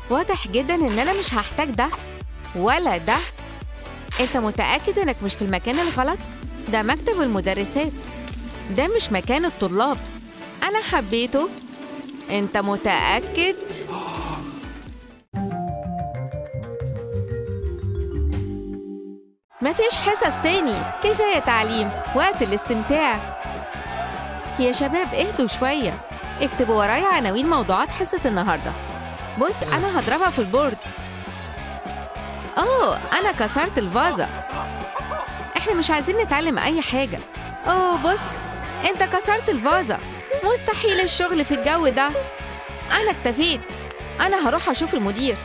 واضح جدا ان انا مش هحتاج ده ولا ده انت متأكد انك مش في المكان الغلط؟ ده مكتب المدرسات ده مش مكان الطلاب انا حبيته انت متأكد؟ مفيش حصص تاني كفاية تعليم وقت الاستمتاع يا شباب اهدوا شوية اكتبوا ورايا عناوين موضوعات حصة النهاردة بص أنا هضربها في البورد أوه أنا كسرت الفازة إحنا مش عايزين نتعلم أي حاجة أوه بص أنت كسرت الفازة مستحيل الشغل في الجو ده أنا اكتفيت أنا هروح أشوف المدير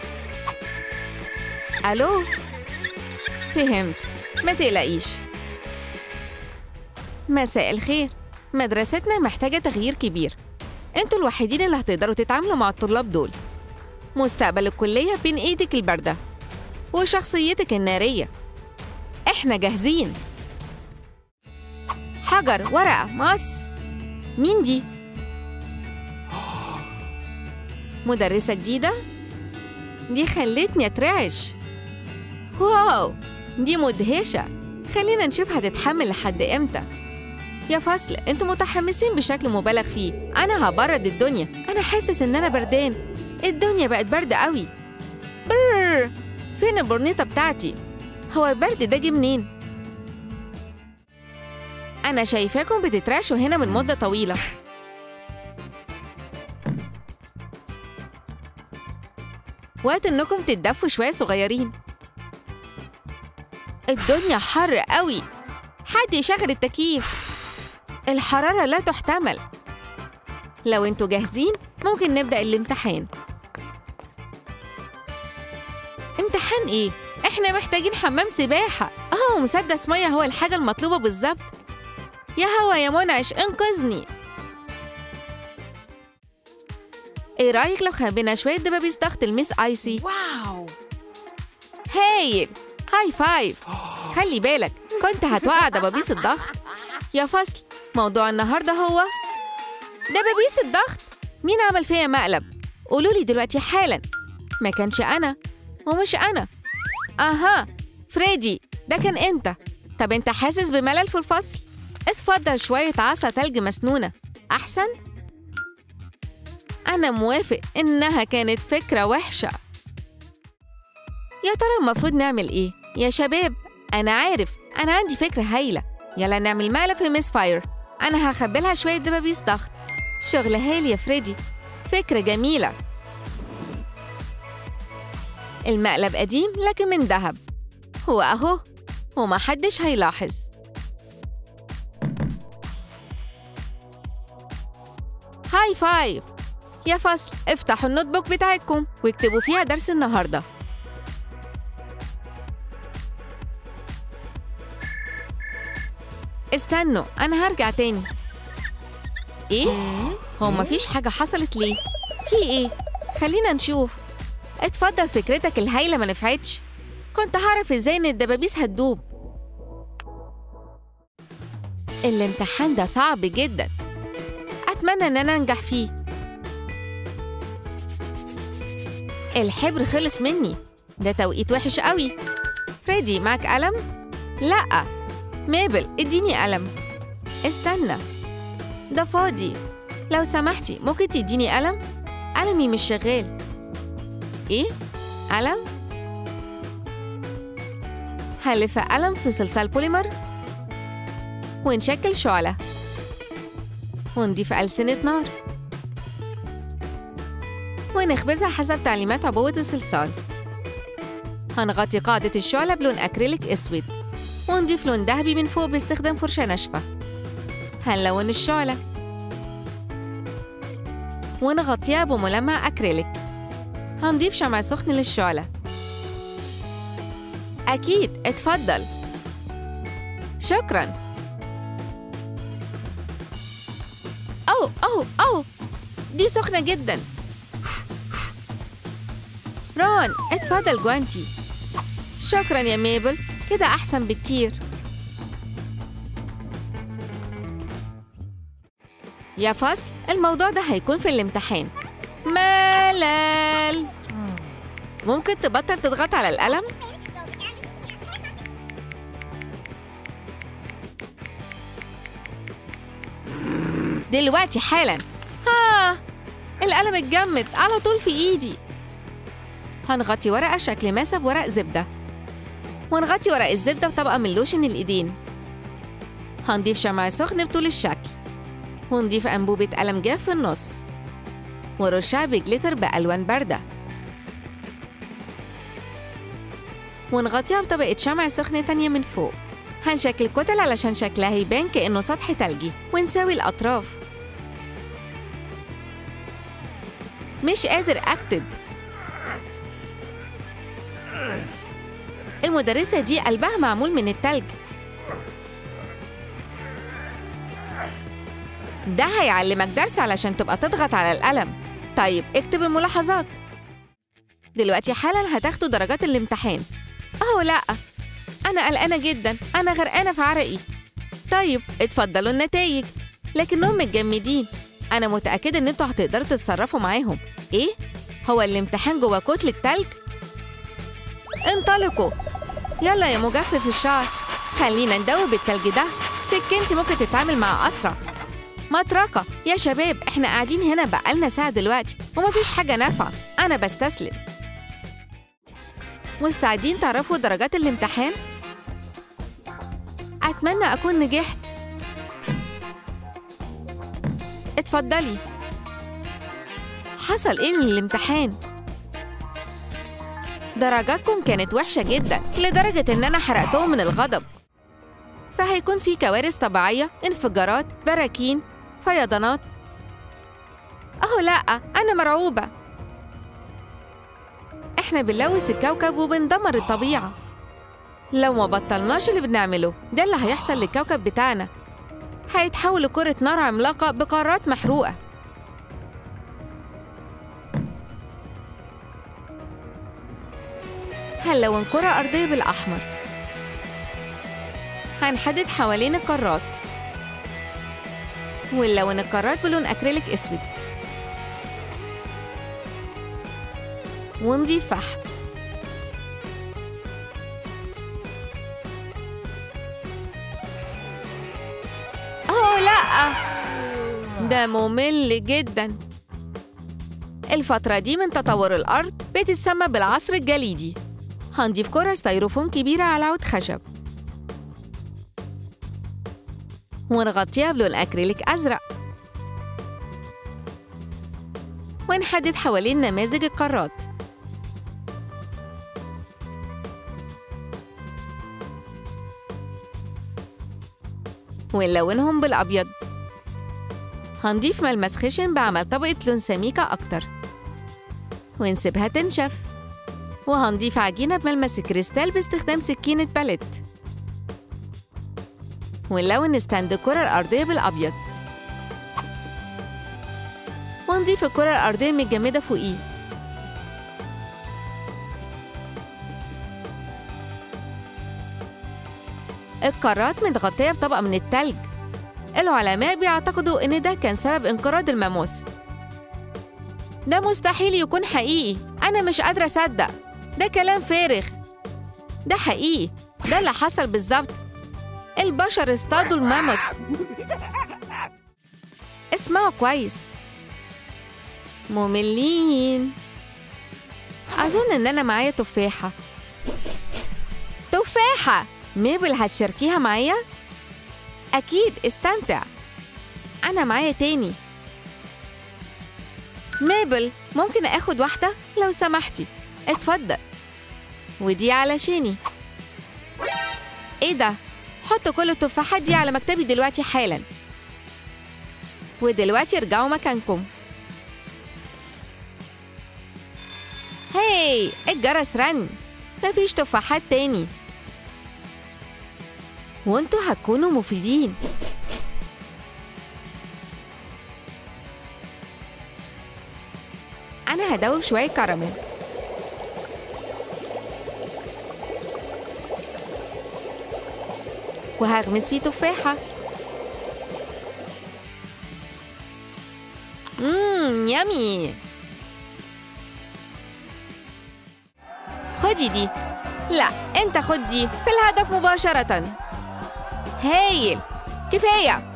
ألو فهمت ما تقلقيش مساء الخير مدرستنا محتاجة تغيير كبير انتوا الوحيدين اللي هتقدروا تتعاملوا مع الطلاب دول مستقبل الكلية بين ايدك الباردة وشخصيتك النارية احنا جاهزين حجر ورقة مقص مين دي؟ مدرسة جديدة؟ دي خلتني اترعش واو دي مدهشة خلينا نشوف هتتحمل لحد امتى يا فصل انتوا متحمسين بشكل مبالغ فيه انا هبرد الدنيا انا حاسس ان انا بردان الدنيا بقت برد قوي برر فين البرنيطة بتاعتي هو البرد ده جه منين انا شايفاكم بتترعشوا هنا من مدة طويلة وقت انكم تتدفوا شوية صغيرين الدنيا حر قوي حد يشغل التكييف الحرارة لا تحتمل لو انتوا جاهزين ممكن نبدأ الامتحان امتحان ايه؟ احنا محتاجين حمام سباحة اه مسدس مية هو الحاجة المطلوبة بالظبط يا هوا يا منعش انقذني ايه رأيك لو خبينا شوية دبابيس ضغط الميس ايسي؟ واو هايل هاي فايف خلي بالك كنت هتوقع دبابيس الضغط يا فصل موضوع النهاردة هو دبابيس الضغط مين عمل فيا مقلب قولوا لي دلوقتي حالا ما كانش أنا ومش أنا أها فريدي ده كان أنت طب أنت حاسس بملل في الفصل اتفضل شوية عصا تلج مسنونة أحسن أنا موافق إنها كانت فكرة وحشة يا ترى المفروض نعمل إيه؟ يا شباب أنا عارف أنا عندي فكرة هايلة يلا نعمل مقلب في ميس فاير أنا هخبي لها شوية دبابيس ضغط شغل هايل يا فريدي فكرة جميلة المقلب قديم لكن من ذهب هو أهو ومحدش هيلاحظ هاي فايف يا فصل افتحوا النوت بوك بتاعتكم واكتبوا فيها درس النهارده استنوا أنا هرجع تاني إيه؟ هو مفيش حاجة حصلت ليه؟ في إيه؟ خلينا نشوف اتفضل فكرتك الهايلة ما نفعتش كنت هعرف إزاي إن الدبابيس هتدوب الامتحان ده صعب جدا أتمنى إن أنا أنجح فيه الحبر خلص مني ده توقيت وحش قوي فريدي معك قلم؟ لأ مابل اديني قلم استنى ده فاضي لو سمحتي ممكن تديني قلم قلمي مش شغال ايه قلم هلف قلم في صلصال بوليمر ونشكل شعلة ونضيف ألسنة نار ونخبزها حسب تعليمات عبوة الصلصال هنغطي قاعدة الشعلة بلون أكريليك أسود ونضيف لون ذهبي من فوق باستخدام فرشاة ناشفة هنلون الشعلة ونغطيها بملمع أكريليك هنضيف شمع سخن للشعلة أكيد اتفضل شكرا أوه أوه أوه دي سخنة جدا رون اتفضل جوانتي شكرا يا ميبل كده أحسن بكتير يا فصل الموضوع ده هيكون في الامتحان ملل ممكن تبطل تضغط على القلم؟ دلوقتي حالا آه القلم اتجمد على طول في إيدي هنغطي ورقة شكل ماسة بورق زبدة ونغطي ورق الزبدة بطبقة من لوشن الإيدين هنضيف شمع سخن بطول الشكل ونضيف أنبوبة قلم جاف في النص ورشها بجليتر بألوان باردة ونغطيها بطبقة شمع سخنة تانية من فوق هنشكل كتل علشان شكلها يبان كأنه سطح تلجي ونساوي الأطراف مش قادر أكتب المدرسة دي قلبها معمول من التلج ده هيعلمك درس علشان تبقى تضغط على القلم طيب اكتب الملاحظات دلوقتي حالا هتاخدوا درجات الامتحان اهو لا انا قلقانه جدا انا غرقانه في عرقي طيب اتفضلوا النتائج لكنهم متجمدين انا متاكده ان انتوا هتقدروا تتصرفوا معاهم ايه هو الامتحان جوه كتله تلج انطلقوا يلا يا مجفف الشعر خلينا ندوب بالتلج ده سكينتي ممكن تتعامل مع اسرع مطرقه يا شباب احنا قاعدين هنا بقالنا ساعه دلوقتي ومفيش حاجه نافعه انا بستسلم مستعدين تعرفوا درجات الامتحان اتمنى اكون نجحت اتفضلي حصل ايه للامتحان درجاتكم كانت وحشة جدا لدرجة إن أنا حرقتهم من الغضب فهيكون في كوارث طبيعية انفجارات براكين فيضانات أهو لأ أنا مرعوبة إحنا بنلوث الكوكب وبندمر الطبيعة لو ما بطلناش اللي بنعمله ده اللي هيحصل للكوكب بتاعنا هيتحول لكرة نار عملاقة بقارات محروقة هنلون كرة أرضية بالأحمر هنحدد حوالين القارات ونلون القارات بلون أكريليك أسود ونضيف فحم أوه لأ ده ممل جدا الفترة دي من تطور الأرض بتتسمى بالعصر الجليدي هنضيف كرة ستيروفوم كبيرة على عود خشب ونغطيها بلون أكريليك أزرق ونحدد حوالين نماذج القارات ونلونهم بالأبيض هنضيف ملمس خشن بعمل طبقة لون سميكة أكتر ونسيبها تنشف وهنضيف عجينة بملمس كريستال باستخدام سكينة باليت ونلون ستاند الكرة الأرضية بالأبيض ونضيف الكرة الأرضية المتجمدة فوقيه القارات متغطية بطبقة من التلج العلماء بيعتقدوا إن ده كان سبب انقراض الماموث ده مستحيل يكون حقيقي أنا مش قادرة أصدق ده كلام فارغ ده حقيقي ده اللي حصل بالظبط البشر اصطادوا الماموث اسمعوا كويس مملين أظن إن أنا معايا تفاحة تفاحة ميبل هتشاركيها معايا؟ أكيد استمتع أنا معايا تاني ميبل ممكن آخد واحدة لو سمحتي اتفضل ودي علشاني ايه ده حطوا كل التفاحات دي على مكتبي دلوقتي حالا ودلوقتي ارجعوا مكانكم هاي الجرس رن مفيش تفاحات تاني وانتوا هتكونوا مفيدين انا هدوب شويه كراميل وهغمس فيه تفاحة مم يامي خدي دي لا انت خد دي في الهدف مباشرة هايل كفاية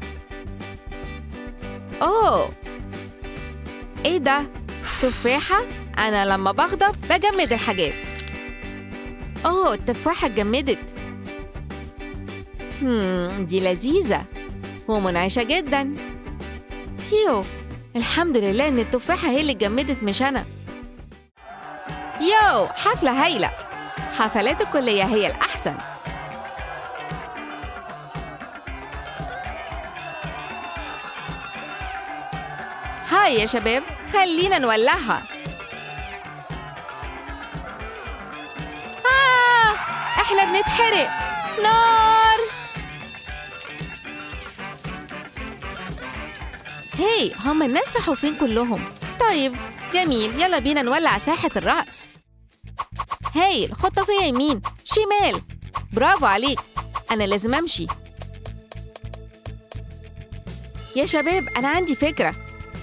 اوه ايه ده تفاحة انا لما بغضب بجمد الحاجات اوه التفاحة اتجمدت هم دي لذيذة ومنعشة جدا يو الحمد لله ان التفاحة هي اللي اتجمدت مش انا يو حفلة هايلة حفلات الكلية هي الأحسن هاي يا شباب خلينا نولعها آه احنا بنتحرق نار هاي هم الناس راحوا فين كلهم طيب جميل يلا بينا نولع ساحة الرقص هايل خد طفية يمين شمال برافو عليك أنا لازم أمشي يا شباب أنا عندي فكرة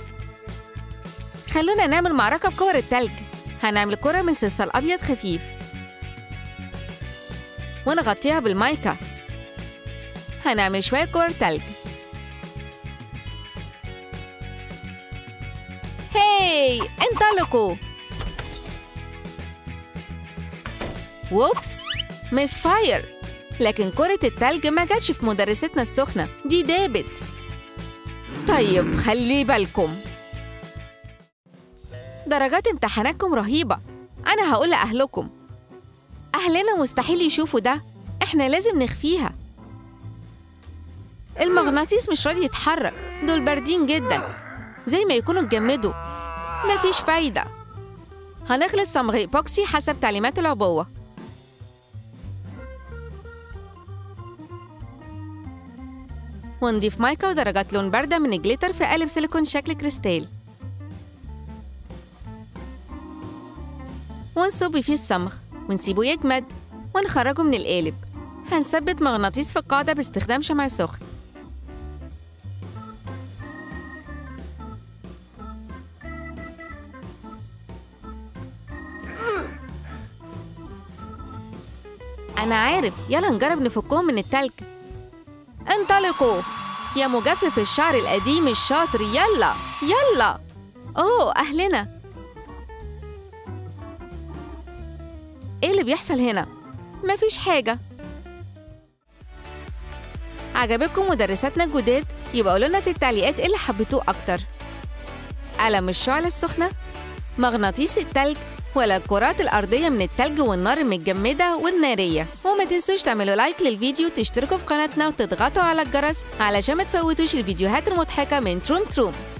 خلونا نعمل معركة بكور التلج هنعمل كرة من صلصال أبيض خفيف ونغطيها بالمايكا هنعمل شوية كور تلج هاي انطلقوا ووبس مس فاير لكن كرة التلج ما جاتش في مدرستنا السخنة دي دابت طيب خلي بالكم درجات امتحاناتكم رهيبة أنا هقول لأهلكم أهلنا مستحيل يشوفوا ده إحنا لازم نخفيها المغناطيس مش راضي يتحرك دول باردين جدا زي ما يكونوا اتجمدوا مفيش فايدة هنخلط صمغ ايبوكسي حسب تعليمات العبوة ونضيف مايكا ودرجات لون باردة من الجليتر في قالب سيليكون شكل كريستال ونصب فيه الصمغ ونسيبه يجمد ونخرجه من القالب هنثبت مغناطيس في القاعدة باستخدام شمع سخن أنا عارف يلا نجرب نفكهم من التلج انطلقوا يا مجفف الشعر القديم الشاطر يلا يلا أوه أهلنا إيه اللي بيحصل هنا؟ مفيش حاجة عجبكم مدرساتنا الجداد؟ يبقى قولوا لنا في التعليقات إيه اللي حبيتوه أكتر قلم الشعلة السخنة مغناطيس التلج ولا الكرات الأرضية من التلج والنار المتجمدة والنارية وما تنسوش تعملوا لايك للفيديو وتشتركوا في قناتنا وتضغطوا على الجرس علشان ما تفوتوش الفيديوهات المضحكة من تروم تروم